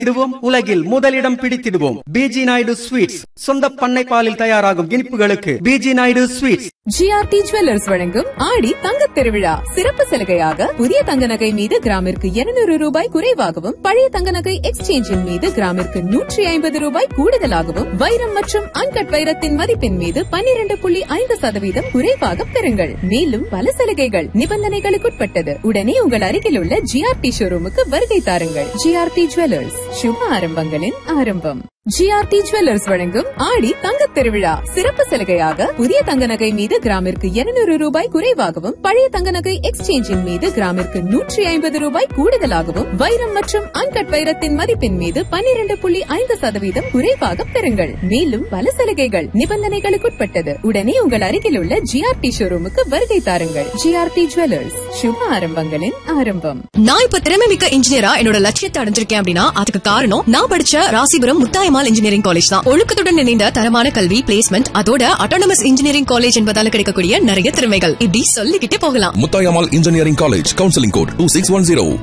இடுவோம் உலகில் முதலிடம் பிடித்திடுவோம் பிஜி நாயுடு ஸ்வீட்ஸ் சொந்த பண்ணை பாலில் தயாராகும் இனிப்புகளுக்கு PG Naidu sweets GRT jewellers வழங்கும் ஆடி தங்கத் திருவிழா சிறப்பு சலுகையாக புதிய தங்க நகை மீது கிராமிற்கு 200 ரூபாய் குறைவாகவும் பழைய தங்க நகை எக்ஸ்சேஞ்சின் மீது கிராமிற்கு நூற்றி ஐம்பது ரூபாய் கூடுதலாகவும் வைரம் மற்றும் அன்கட் வைரத்தின் மதிப்பின் மீது 12.5% புள்ளி ஐந்து சதவீதம் குறைவாக பெறுங்கள் மேலும் பல சலுகைகள் நிபந்தனைகளுக்குட்பட்டது உடனே உங்கள் அருகில் உள்ள ஜிஆர்டி ஷோரூமுக்கு வருகை தாருங்கள் ஜிஆர்டி ஜுவல்லர்ஸ் சுப ஆரம்பங்களின் ஆரம்பம் ஜிஆர்டி ஜுவல்லர்ஸ் வழங்கும் ஆடி தங்கத் திருவிழா சிறப்பு சலுகையாக புதிய தங்க நகை மீது கிராமிற்கு 200 ரூபாய் குறைவாகவும் பழைய தங்க நகை எக்ஸ்சேஞ்சின் மீது கிராமிற்கு நூற்றி ஐம்பது ரூபாய் கூடுதலாகவும் வைரம் மற்றும் அன்கட் வைரத்தின் மதிப்பின் மீது 12.5% புள்ளி ஐந்து சதவீதம் குறைவாக பெறுங்கள் மேலும் பல சலுகைகள் நிபந்தனைகளுக்குட்பட்டது உடனே உங்கள் அருகில் உள்ள ஜிஆர்டி ஷோரூமுக்கு வருகை தாருங்கள் ஜிஆர்டி ஜுவல்லர்ஸ் சுப ஆரம்பங்களின் ஆரம்பம் நான் இப்ப திறமை மிக்க இன்ஜினியரா என்னோட லட்சியத்தை அடைஞ்சிருக்கேன் அப்படின்னா அதுக்கு காரணம் நான் படிச்ச ராசிபுரம் முத்தாயமால் இன்ஜினியரிங் காலேஜ் தான் ஒழுக்கத்துடன் இணைந்த தரமான கல்வி பிளேஸ்மெண்ட் அதோட அட்டானமஸ் இன்ஜினியரிங் காலேஜ் என்பதால கிடைக்கக்கூடிய நிறைய திறமைகள் இப்படி சொல்லிக்கிட்டே போகலாம் Muthayammal engineering college counselling code two six one zero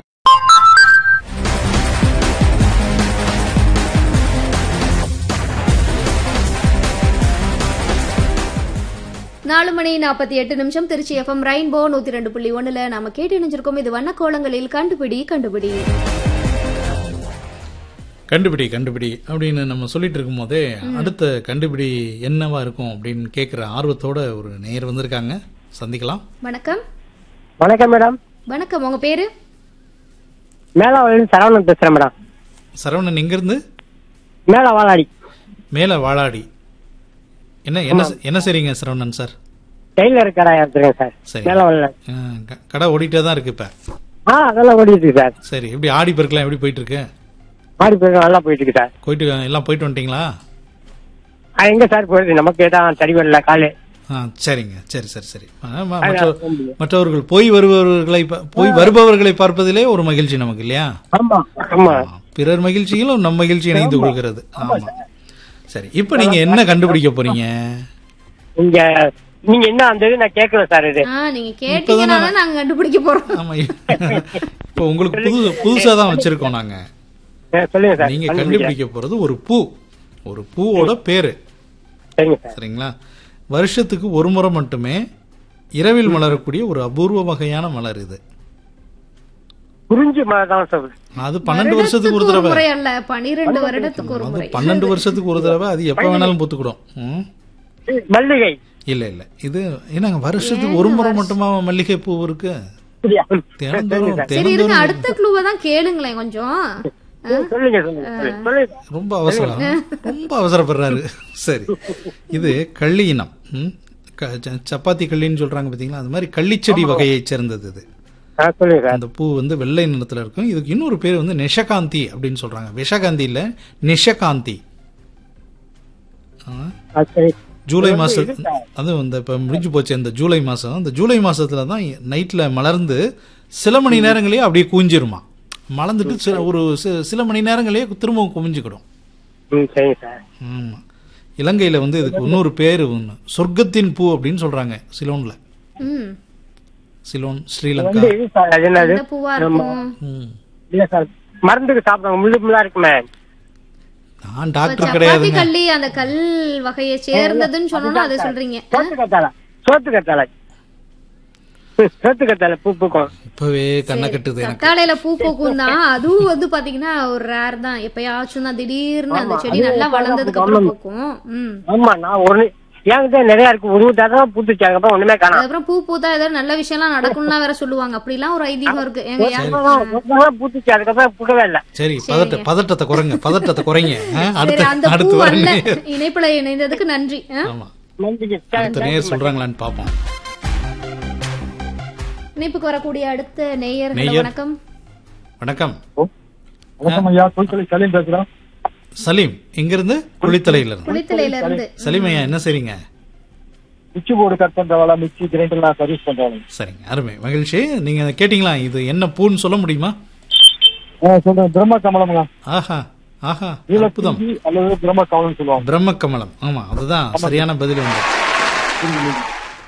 நாலு மணி நாற்பத்தி எட்டு நிமிஷம் திருச்சி எஃப்எம் ரெயின்போ நூத்தி ரெண்டு புள்ளி ஒண்ணுல நாம கேட்டு இணைஞ்சிருக்கோம் இது வண்ணக்கோலங்களில் கண்டுபிடி கண்டுபிடி கண்டுபிடி கண்டுபிடி அப்படின்னு நம்ம சொல்லிட்டு இருக்கும்போதே அடுத்த கண்டுபிடி என்னவா இருக்கும் அப்படின்னு கேட்குற ஆர்வத்தோட ஒரு நேயர் வந்திருக்காங்க சந்திக்கலாம் வணக்கம் வணக்கம் மேடம் வணக்கம் உங்க பேரு மேலாவளி சரவணன் பேசுறேன் மேடம் சரவணன் எங்கிருந்து மேல வாழாடி மேல வாழாடி என்ன என்ன என்ன செய்றீங்க சரவணன் சார் டெய்லர் கடை எடுத்துருக்கேன் சார் சரி. மேலாவளில ஆ, க- கடை ஓடிட்டே தான் இருக்கு இப்ப ஆ அதெல்லாம் ஓடிட்டு இருக்கு சார் சரி எப்படி ஆடி பெருக்கலாம் எப்படி போயிட்டு இருக்கு ஆடி போயிட்டு நல்லா போயிட்டு இருக்கு சார் போயிட்டு எல்லாம் போயிட்டு வந்துட்டீங்களா ஆ, எங்க சார் போயிருக்கு நமக்கு தான் தடி வரல காலு ஆ சரிங்க சரி சரி சரி ஆ, ம- மற்ற- மற்றவர்கள் போய் வருபவர்களை பா- போய் வருபவர்களை பார்ப்பதிலே ஒரு மகிழ்ச்சி நமக்கு இல்லையா ஆமா ஆமா ஆ, பிறர் மகிழ்ச்சியிலும் நம் மகிழ்ச்சி இணைந்து கொள்கிறது ஆமா சரி இப்ப நீங்க என்ன கண்டுபிடிக்க போறீங்க இங்க நீங்க என்ன அந்த இது நான் கேட்கல சார் இது ஆ நீங்க கேட்டீங்கன்னா தான் நாங்க கண்டுபிடிக்க போறோம் ஆமா இப்ப உங்களுக்கு புது புதுசா தான் வச்சிருக்கோம் நாங்க ஆ, சொல்லுங்க சார் நீங்க கண்டுபிடிக்கிறேன். கண்டுபிடிக்க போறது ஒரு பூ ஒரு பூவோட பேரு சரிங்க சார் சரிங்களா வருஷத்துக்கு ஒரு முறை மட்டுமே இரவில் மலரக்கூடிய ஒரு அபூர்வ வகையான மலர் இது குறிஞ்சி மரம் தான் சார் அது பன்னெண்டு வருஷத்துக்கு ஒரு தடவை முறை அல்ல பனிரெண்டு வருடத்துக்கு ஒரு அது முறை பன்னெண்டு வருஷத்துக்கு ஒரு தடவை அது எப்ப வேணாலும் பூத்துக்கிடும் ம்? மல்லிகை இல்ல இல்ல இது என்னங்க வருஷத்துக்கு ஒரு முறை மட்டுமா மல்லிகை பூ இருக்கு சரியா? தினந்தோறும் சரிங்க சார். சரி இருங்க தினந்தோறும் அடுத்த க்ளூவை தான் கேளுங்களேன் கொஞ்சம் சொல்லுங்க சொல்லுங்க சொல்லுங்க ரொம்ப அவசரம் ரொம்ப அவசரப்படுறாரு சரி இது கள்ளி இனம் ம்? க- ச- சப்பாத்தி கள்ளின்னு சொல்றாங்க பாத்தீங்களா அது மாதிரி கள்ளிச்செடி வகையைச் சேர்ந்தது இது ஆ, சொல்லுங்க சார் அந்த பூ வந்து வெள்ளை நிறத்துல இருக்கும் இதுக்கு இன்னொரு பேர் வந்து நிஷகாந்தி அப்படின்னு சொல்றாங்க விஷகாந்தி இல்ல நிஷகாந்தி ஆ, ஆ, சரி ஜூலை மாசம் அது இந்த இப்ப முடிஞ்சு போச்சு இந்த ஜூலை மாசம் இந்த ஜூலை மாசத்துல தான் நைட்ல மலர்ந்து சில மணி நேரங்களே அப்படியே குவிஞ்சிருமா மலர்ந்துட்டு சில- ஒரு சி- சில மணி நேரங்களே திரும்பவும் குவிஞ்சுக்கிடும் ம் சரிங்க சார் ஆமா இலங்கையில வந்து இதுக்கு இன்னொரு பேரு ஒண்ணு சொர்க்கத்தின் பூ அப்படின்னு சொல்றாங்க சிலோன்ல ம் சிலோன் ஸ்ரீலங்கா வந்து இது சார் அது என்னது எந்த பூவா இருக்கும் ம். இல்ல சார் மருந்துக்கு சாப்பிடுவாங்க முள்ளு முள்ளா இருக்குமே நான் இப்ப டாக்டர் சப்பாத்தி கிடையாதுங்க கள்ளி அந்த கல் வகையை சேர்ந்ததுன்னு சொன்னோம்னா அதை சொல்றீங்க சோத்து கத்தாழை சோத்து கத்தாழை சோத்து கத்தாழை பூ பூக்கும் இப்பவே கண்ணை கட்டுது எனக்கு கத்தாழையில பூ பூக்கும் தான் அதுவும் வந்து பாத்தீங்கன்னா ஒரு ரேர் தான் எப்பயாச்சும் தான் திடீர்னு அந்த செடி நல்லா வளர்ந்ததுக்கு அப்புறம் பூக்கும் ம் ஆமா நான் ஒரு என்கிட்ட நிறைய இருக்கு ஒரு தடவை பூத்துச்சு அதுக்கப்புறம் ஒண்ணுமே காணாம் அதுக்கப்புறம் பூ பூத்தா ஏதாவது நல்ல விஷயம்லாம் நடக்கும்னா வேற சொல்லுவாங்க அப்படிலாம் ஒரு ஐதீகம் இருக்கு ஏங்க யா- ஒரு தடவை பூத்துச்சு அதுக்கப்புறம் பூக்கவே இல்லை சரி பதட்ட பதட்டத்தை குறைங்க பதட்டத்தை குறைங்க ஆ, சரி அடுத்து அந்த பூ அடுத்து அல்ல வரல இணைப்புல இணைந்ததுக்கு நன்றி ஆ? ஆமா நன்றிங்க அடுத்த நேர் சொல்றாங்களான்னு பாப்போம் இணைப்புக்கு வரக்கூடிய அடுத்த நேயர் நேயர். வணக்கம் வணக்கம் வணக்கம் ஐயா தொழிற்சலை சலீம் பேசுறேன் சலீம் எங்க இருந்து குளித்தலையில இருந்து குளித்தலையில இருந்து சலீம் ஐயா என்ன செய்றீங்க மிச்சி போர்டு கட் பண்ற வேலை மிக்சி கிரைண்டர் நான் சர்வீஸ் பண்றேன் சரிங்க அருமை மகிழ்ச்சி நீங்க கேட்டீங்களா இது என்ன பூன்னு சொல்ல முடியுமா சொல்றேன் பிரம்ம கமலம்ங்க ஆஹா ஆஹா நீல அற்புதம் பிஞ்சி அல்லது பிரம்ம கமலம் சொல்லுவாங்க பிரம்ம கமலம் ஆமா அதுதான் சரியான பதில் வந்து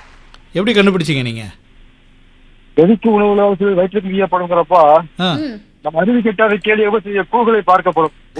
எப்படி கண்டுபிடிச்சீங்க நீங்க எதுக்கு உணவுல வயிற்றுக்கு ஈயப்படுங்கிறப்ப ஆ, ம் நம்ம அறிவு கிட்டாத கேள்வி செய்ய கூகுளை பார்க்கப்படும்